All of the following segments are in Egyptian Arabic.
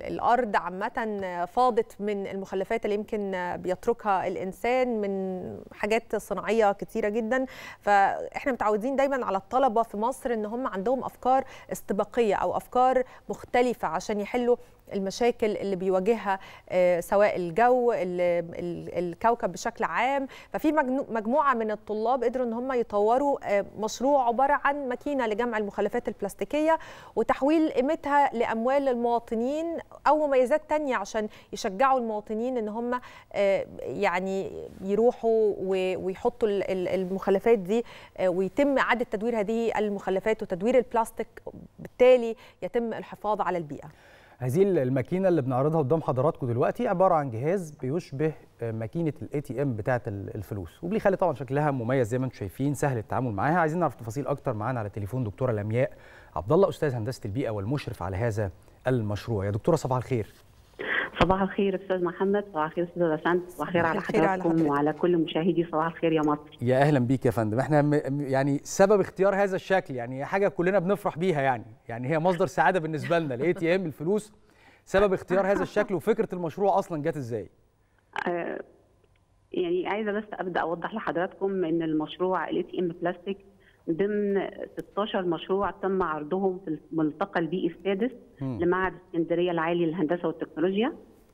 الارض عامه فاضت من المخلفات اللي يمكن بيتركها الانسان من حاجات صناعيه كتيره جدا فاحنا متعودين دايما على الطلبه في مصر ان هم عندهم افكار استباقيه او افكار مختلفه عشان يحلوا المشاكل اللي بيواجهها سواء الجو الكوكب بشكل عام ففي مجموعه من الطلاب قدروا ان هم يطوروا مشروع عباره عن ماكينه لجمع المخلفات البلاستيكيه وتحويل قيمتها لاموال للمواطنين او مميزات تانية عشان يشجعوا المواطنين ان هم يعني يروحوا ويحطوا المخلفات دي ويتم اعاده تدوير هذه المخلفات وتدوير البلاستيك بالتالي يتم الحفاظ على البيئه هذه الماكينه اللي بنعرضها قدام حضراتكم دلوقتي عباره عن جهاز بيشبه ماكينه الاي تي ام بتاعه الفلوس وبيخلي طبعا شكلها مميز زي ما انتم شايفين سهل التعامل معاها عايزين نعرف تفاصيل اكتر معانا على تليفون دكتوره لمياء عبد الله استاذ هندسه البيئه والمشرف على هذا المشروع يا دكتوره صباح الخير صباح الخير استاذ محمد صباح الخير استاذ رسانت صباح الخير على حضراتكم وعلى كل مشاهدي صباح الخير يا مصر يا اهلا بيك يا فندم احنا يعني سبب اختيار هذا الشكل يعني حاجه كلنا بنفرح بيها يعني يعني هي مصدر سعاده بالنسبه لنا الاي تي ام الفلوس سبب اختيار هذا الشكل وفكره المشروع اصلا جت ازاي آه يعني عايزه بس ابدا اوضح لحضراتكم ان المشروع الاي تي ام بلاستيك ضمن 16 مشروع تم عرضهم في الملتقى البيئي السادس م. لمعهد اسكندريه العالي للهندسه والتكنولوجيا.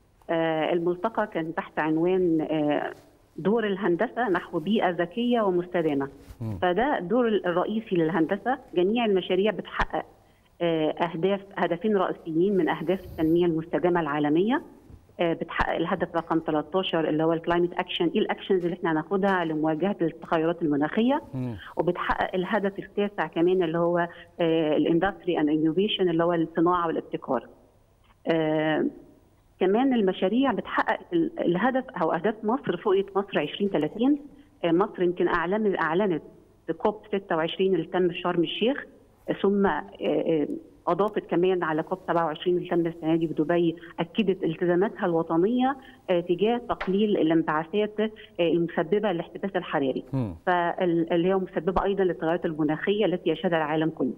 آه الملتقى كان تحت عنوان آه دور الهندسه نحو بيئه ذكيه ومستدامه. م. فده الدور الرئيسي للهندسه، جميع المشاريع بتحقق آه اهداف هدفين رئيسيين من اهداف التنميه المستدامه العالميه. بتحقق الهدف رقم 13 اللي هو الكلايمت اكشن ايه الاكشنز اللي احنا هناخدها لمواجهه التغيرات المناخيه م. وبتحقق الهدف التاسع كمان اللي هو الاندستري اند انوفيشن اللي هو الصناعه والابتكار آه كمان المشاريع بتحقق الهدف او اهداف مصر رؤيه مصر 2030 آه مصر يمكن اعلن اعلنت في كوب 26 اللي تم في شرم الشيخ ثم آه اضافت كمان على كوب 27 اللي تم السنه دي في دبي اكدت التزاماتها الوطنيه تجاه تقليل الانبعاثات المسببه للاحتباس الحراري فاللي هي مسببه ايضا للتغيرات المناخيه التي يشهدها العالم كله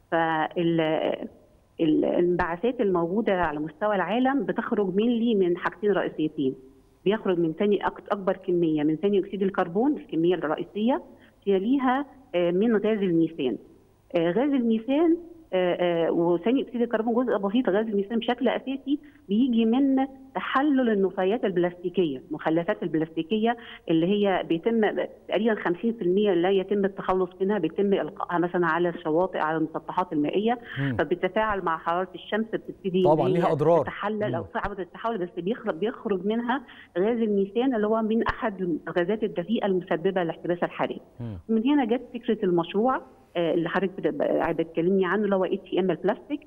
فال الانبعاثات الموجوده على مستوى العالم بتخرج منلي من حاجتين رئيسيتين بيخرج من ثاني اكبر كميه من ثاني اكسيد الكربون الكميه الرئيسيه يليها من غاز الميثان غاز الميثان وثاني اكسيد الكربون جزء بسيط غاز الميثان بشكل اساسي بيجي من تحلل النفايات البلاستيكيه، المخلفات البلاستيكيه اللي هي بيتم تقريبا 50% لا يتم التخلص منها بيتم القائها مثلا على الشواطئ على المسطحات المائيه فبتتفاعل مع حراره الشمس بتبتدي طبعا ليها اضرار تتحلل او صعبه التحول بس بيخرج بيخرج منها غاز الميثان اللي هو من احد الغازات الدفيئه المسببه للاحتباس الحراري. من هنا جت فكره المشروع اللي حضرتك بتكلمني عنه اللي هو اي تي ام البلاستيك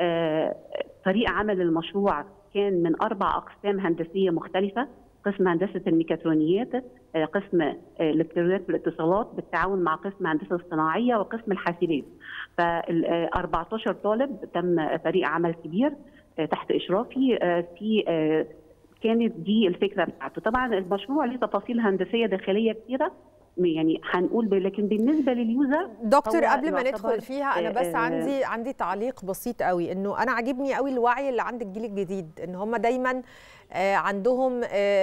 طريقه عمل المشروع كان من اربع اقسام هندسيه مختلفه قسم هندسه الميكاترونيات قسم الالكترونيات والاتصالات بالتعاون مع قسم هندسه الصناعيه وقسم الحاسبات ف 14 طالب تم فريق عمل كبير تحت اشرافي في كانت دي الفكره بتاعته طبعا المشروع ليه تفاصيل هندسيه داخليه كثيره يعني هنقول لكن بالنسبه لليوزر دكتور قبل ما ندخل فيها انا بس عندي عندي تعليق بسيط قوي انه انا عاجبني قوي الوعي اللي عند الجيل الجديد ان هم دايما عندهم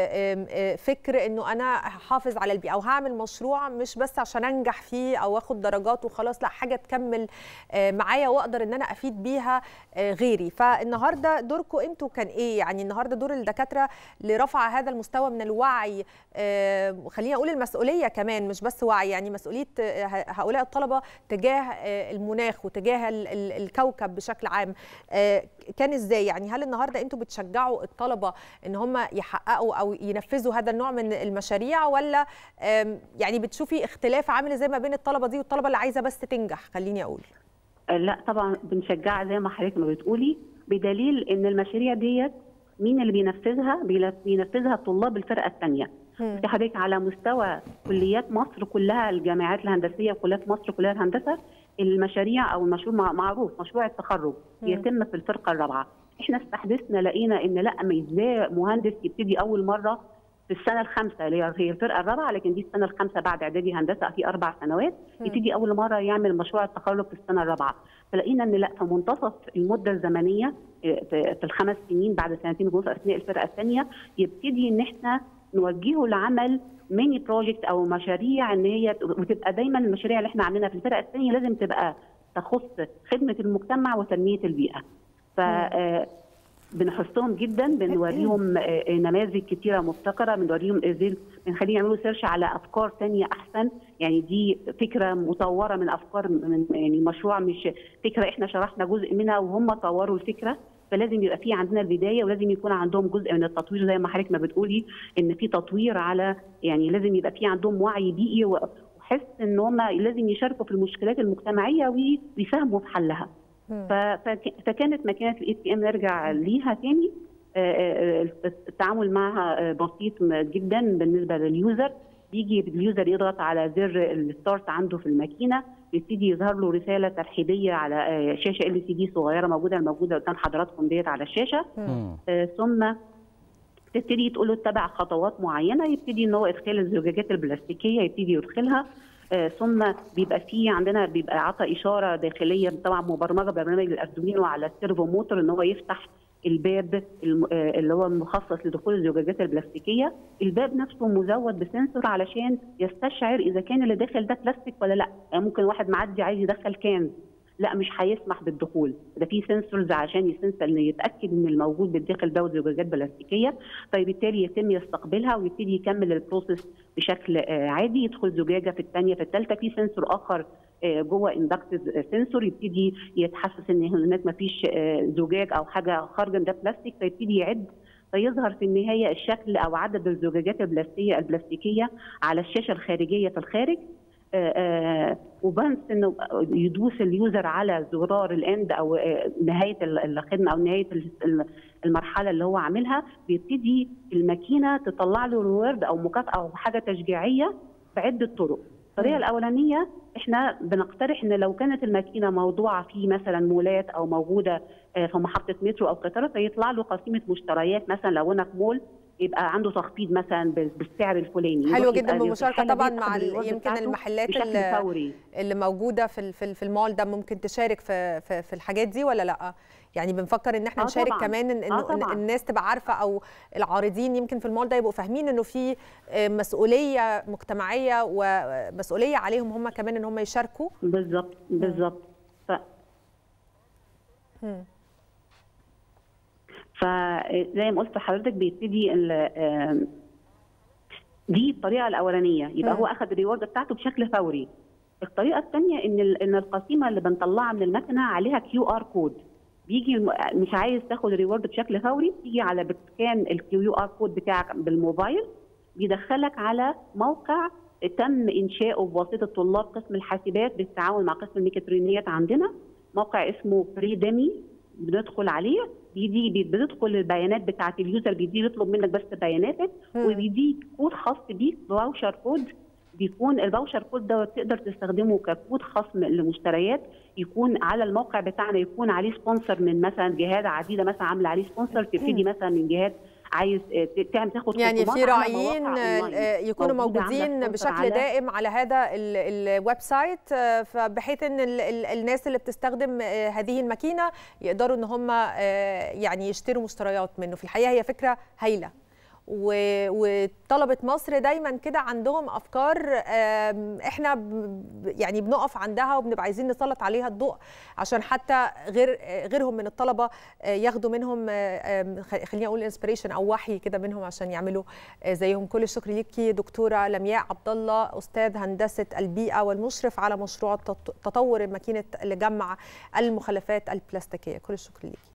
فكر انه انا هحافظ على البيئه او هعمل مشروع مش بس عشان انجح فيه او اخد درجات وخلاص لا حاجه تكمل معايا واقدر ان انا افيد بيها غيري فالنهارده دوركم انتوا كان ايه يعني النهارده دور الدكاتره لرفع هذا المستوى من الوعي خليني اقول المسؤوليه كمان مش بس وعي يعني مسؤوليه هؤلاء الطلبه تجاه المناخ وتجاه الكوكب بشكل عام كان ازاي يعني هل النهارده انتوا بتشجعوا الطلبه ان هم يحققوا او ينفذوا هذا النوع من المشاريع ولا يعني بتشوفي اختلاف عامل زي ما بين الطلبه دي والطلبه اللي عايزه بس تنجح خليني اقول لا طبعا بنشجعها زي ما حضرتك ما بتقولي بدليل ان المشاريع ديت مين اللي بينفذها بينفذها طلاب الفرقه الثانيه في حضرتك على مستوى كليات مصر كلها الجامعات الهندسيه وكليات مصر كلها الهندسه المشاريع او المشروع معروف مشروع التخرج يتم في الفرقه الرابعه احنا استحدثنا لقينا ان لا ازاي مهندس يبتدي اول مره في السنه الخامسه اللي هي الفرقه الرابعه لكن دي السنه الخامسه بعد اعدادي هندسه في اربع سنوات يبتدي اول مره يعمل مشروع التخرج في السنه الرابعه فلقينا ان لا في منتصف المده الزمنيه في الخمس سنين بعد سنتين ونص اثناء الفرقه الثانيه يبتدي ان احنا نوجهه لعمل ميني بروجكت او مشاريع ان هي وتبقى دايما المشاريع اللي احنا عاملينها في الفرقه الثانيه لازم تبقى تخص خدمه المجتمع وتنميه البيئه. ف بنحثهم جدا بنوريهم نماذج كتيره مبتكره بنوريهم ازاي بنخليهم يعملوا سيرش على افكار ثانيه احسن يعني دي فكره مطوره من افكار من يعني مشروع مش فكره احنا شرحنا جزء منها وهم طوروا الفكره فلازم يبقى في عندنا البدايه ولازم يكون عندهم جزء من التطوير زي ما حضرتك ما بتقولي ان في تطوير على يعني لازم يبقى في عندهم وعي بيئي وحس ان هم لازم يشاركوا في المشكلات المجتمعيه ويساهموا في حلها. فكانت مكانه الاي تي ام نرجع ليها تاني التعامل معها بسيط جدا بالنسبه لليوزر بيجي اليوزر يضغط على زر الستارت عنده في الماكينه يبتدي يظهر له رساله ترحيبيه على شاشه ال سي دي صغيره موجوده الموجوده قدام حضراتكم ديت على الشاشه ثم تبتدي تقول له اتبع خطوات معينه يبتدي ان هو ادخال الزجاجات البلاستيكيه يبتدي يدخلها آه ثم بيبقى في عندنا بيبقى عطى اشاره داخليه طبعا مبرمجه برنامج الاردوينو على السيرفو موتور ان هو يفتح الباب اللي هو مخصص لدخول الزجاجات البلاستيكيه، الباب نفسه مزود بسنسور علشان يستشعر اذا كان اللي داخل ده بلاستيك ولا لا، يعني ممكن واحد معدي عايز يدخل كان لا مش هيسمح بالدخول ده في سنسورز عشان يسنس ان يتاكد ان الموجود بالداخل ده زجاجات بلاستيكيه فبالتالي يتم يستقبلها ويبتدي يكمل البروسيس بشكل عادي يدخل زجاجه في الثانيه في الثالثه في سنسور اخر جوه اندكتيف سنسور يبتدي يتحسس ان هناك ما فيش زجاج او حاجه خارجه ده بلاستيك فيبتدي يعد فيظهر في النهايه الشكل او عدد الزجاجات البلاستيكيه البلاستيكيه على الشاشه الخارجيه في الخارج وبنس انه يدوس اليوزر على زرار الاند او نهايه الخدمه او نهايه المرحله اللي هو عاملها بيبتدي الماكينه تطلع له ريورد او مكافاه او حاجه تشجيعيه بعده طرق. الطريقه الاولانيه احنا بنقترح ان لو كانت الماكينه موضوعه في مثلا مولات او موجوده في محطه مترو او قطار فيطلع له قسيمه مشتريات مثلا لو انا في مول يبقى عنده تخفيض مثلا بالسعر الفلاني حلو جدا بمشاركه طبعا مع يمكن المحلات اللي, اللي موجوده في في المول ده ممكن تشارك في في, في الحاجات دي ولا لا يعني بنفكر ان احنا آه نشارك طبعًا. كمان ان آه إن الناس تبقى عارفه او العارضين يمكن في المول ده يبقوا فاهمين انه في مسؤوليه مجتمعيه ومسؤوليه عليهم هم كمان ان هم يشاركوا بالظبط بالظبط ف... فزي ما قلت لحضرتك بيبتدي دي الطريقه الاولانيه يبقى م. هو اخذ الريورد بتاعته بشكل فوري الطريقه الثانيه ان ان القسيمه اللي بنطلعها من المكنه عليها كيو ار كود بيجي مش عايز تاخد الريورد بشكل فوري تيجي على بتسكان الكيو ار كود بتاعك بالموبايل بيدخلك على موقع تم انشاؤه بواسطه طلاب قسم الحاسبات بالتعاون مع قسم الميكاترونيات عندنا موقع اسمه بريدمي بندخل عليه بيدي بتدخل البيانات بتاعه اليوزر بيدي يطلب منك بس بياناتك وبيديك كود خاص بيك فاوشر كود بيكون الفاوشر كود ده تقدر تستخدمه ككود خصم لمشتريات يكون على الموقع بتاعنا يكون عليه سبونسر من مثلا جهات عديده مثلا عامله عليه سبونسر تبتدي مثلا من جهات عايز تعمل تاخد يعني في راعيين يكونوا موجودين بشكل دائم على هذا الويب سايت فبحيث ان الناس اللي بتستخدم هذه الماكينه يقدروا ان هم يعني يشتروا مشتريات منه في الحقيقه هي فكره هايله وطلبه مصر دايما كده عندهم افكار احنا يعني بنقف عندها وبنبقى عايزين نسلط عليها الضوء عشان حتى غير غيرهم من الطلبه ياخدوا منهم خليني اقول انسبريشن او وحي كده منهم عشان يعملوا زيهم كل الشكر ليكي دكتوره لمياء عبد الله استاذ هندسه البيئه والمشرف على مشروع تطور ماكينه لجمع المخلفات البلاستيكيه كل الشكر ليكي